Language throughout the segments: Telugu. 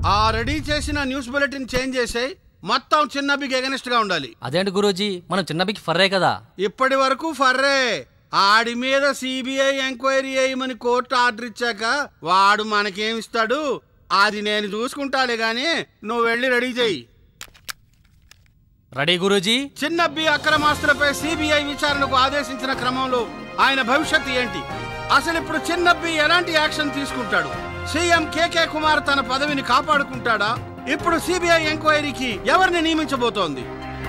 ఆ రెడీ చేసిన న్యూస్ బులెటిన్ చేంజ్ చేసేయ్ మొత్తం చిన్నబ్బికి ఎగనిస్ట్ గా ఉండాలి అదేంటి గురూజీ మనం చిన్నబికి ఫర్రే కదా ఇప్పటి వరకు ఫర్రే ఆడి మీద సిబిఐ ఎంక్వైరీ చేయమని కోర్టు ఆర్డర్ ఇచ్చాక వాడు మనకేమిస్తాడు అది నేను చూసుకుంటాలే గాని నువ్వు వెళ్ళి రెడీ చెయ్యి రెడీ గురూజీ చిన్నబ్బి అక్రమాస్తులపై సిబిఐ విచారణకు ఆదేశించిన క్రమంలో ఆయన భవిష్యత్తు ఏంటి అసలు ఇప్పుడు చిన్నబ్బి ఎలాంటి యాక్షన్ తీసుకుంటాడు సీఎం కేకే కుమార్ తన పదవిని కాపాడుకుంటాడా ఇప్పుడు సిబిఐ ఎంక్వైరీకి ఎవరిని నియమించబోతోంది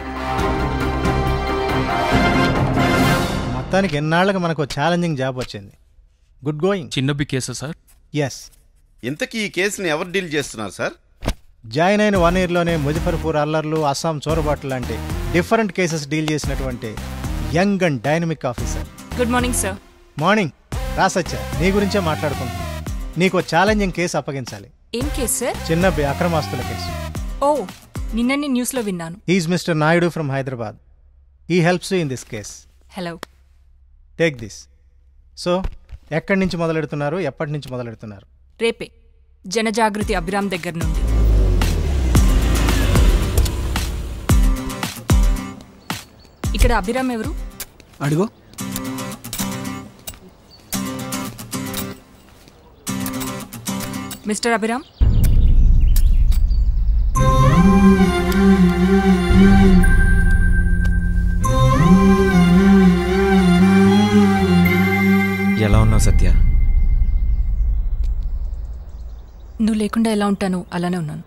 మొత్తానికి ఎన్నాళ్ళకి మనకు ఛాలెంజింగ్ జాబ్ వచ్చింది గుడ్ గోయింగ్ చిన్నబ్బి కేసా సార్ ఎస్ ఇంతకీ ఈ కేసుని ఎవరు డీల్ చేస్తున్నారు సార్ జాయిన్ అయిన వన్ ఇయర్లోనే ముజఫర్పూర్ అల్లర్లు అస్సాం చోరబాట్లు లాంటి డిఫరెంట్ కేసెస్ డీల్ చేసినటువంటి young and dynamic officer good morning sir morning రాసచ్చా నీ గురించే మాట్లాడుకుంటున్నా నీకు ఛాలెంజింగ్ కేసు అప్పగించాలి ఏం కేసు సార్ చిన్నబ్బి అక్రమాస్తుల కేసు ఓ నిన్ననే న్యూస్లో విన్నాను is Mister Naidu from Hyderabad he helps in this case hello take this so ఎక్కడి నుంచి మొదలెడుతున్నారు ఎప్పటి నుంచి మొదలెడుతున్నారు రేపే జనజాగృతి అభిరామ్ దగ్గర నుండి ఇక్కడ అభిరామ్ ఎవరు అడుగు మిస్టర్ అభిరామ్ ఎలా ఉన్నావు సత్య నువ్వు లేకుండా ఎలా ఉంటాను అలానే ఉన్నాను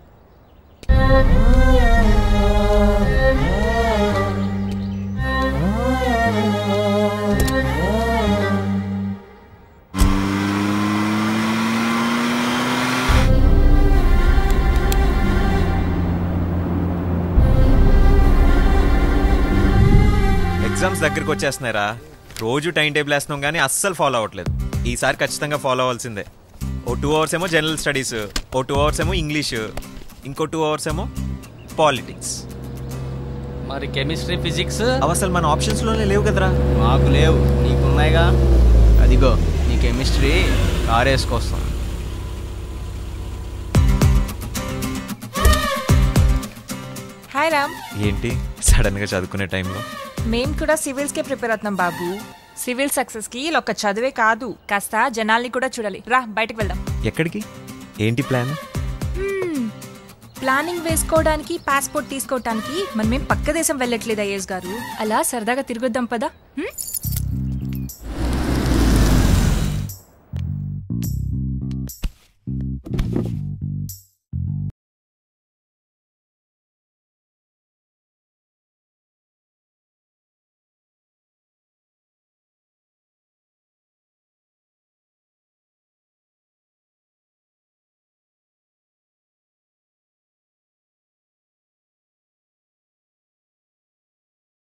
ఎగ్జామ్స్ దగ్గరికి వచ్చేస్తున్నాయిరా రోజు టైం టేబుల్ వేస్తున్నాం కానీ అస్సలు ఫాలో అవ్వట్లేదు ఈసారి ఖచ్చితంగా ఫాలో అవ్వాల్సిందే ఓ టూ అవర్స్ ఏమో జనరల్ స్టడీస్ ఓ టూ అవర్స్ ఏమో ఇంగ్లీష్ ఇంకో టూ అవర్స్ ఏమో పాలిటిక్స్ మరి కెమిస్ట్రీ ఫిజిక్స్ అవి అసలు మన ఆప్షన్స్లోనే లేవు కదరా మాకు లేవు నీకున్నాయిగా అదిగో నీ కెమిస్ట్రీ కారేసుకొస్తాం హాయ్ రామ్ ఏంటి సడన్గా చదువుకునే టైంలో మేం కూడా సివిల్స్ కే ప్రిపేర్ అవుతున్నాం బాబు సివిల్ సక్సెస్ కి ఇలా ఒక్క చదివే కాదు కాస్త జనాల్ని కూడా చూడాలి రా బయటకు వెళ్దాం ఎక్కడికి ఏంటి ప్లాన్ ప్లానింగ్ వేసుకోవడానికి పాస్పోర్ట్ తీసుకోవడానికి మనమేం పక్క దేశం వెళ్ళట్లేదు అయ్యేస్ గారు అలా సరదాగా తిరగొద్దాం పదా హ్మ్?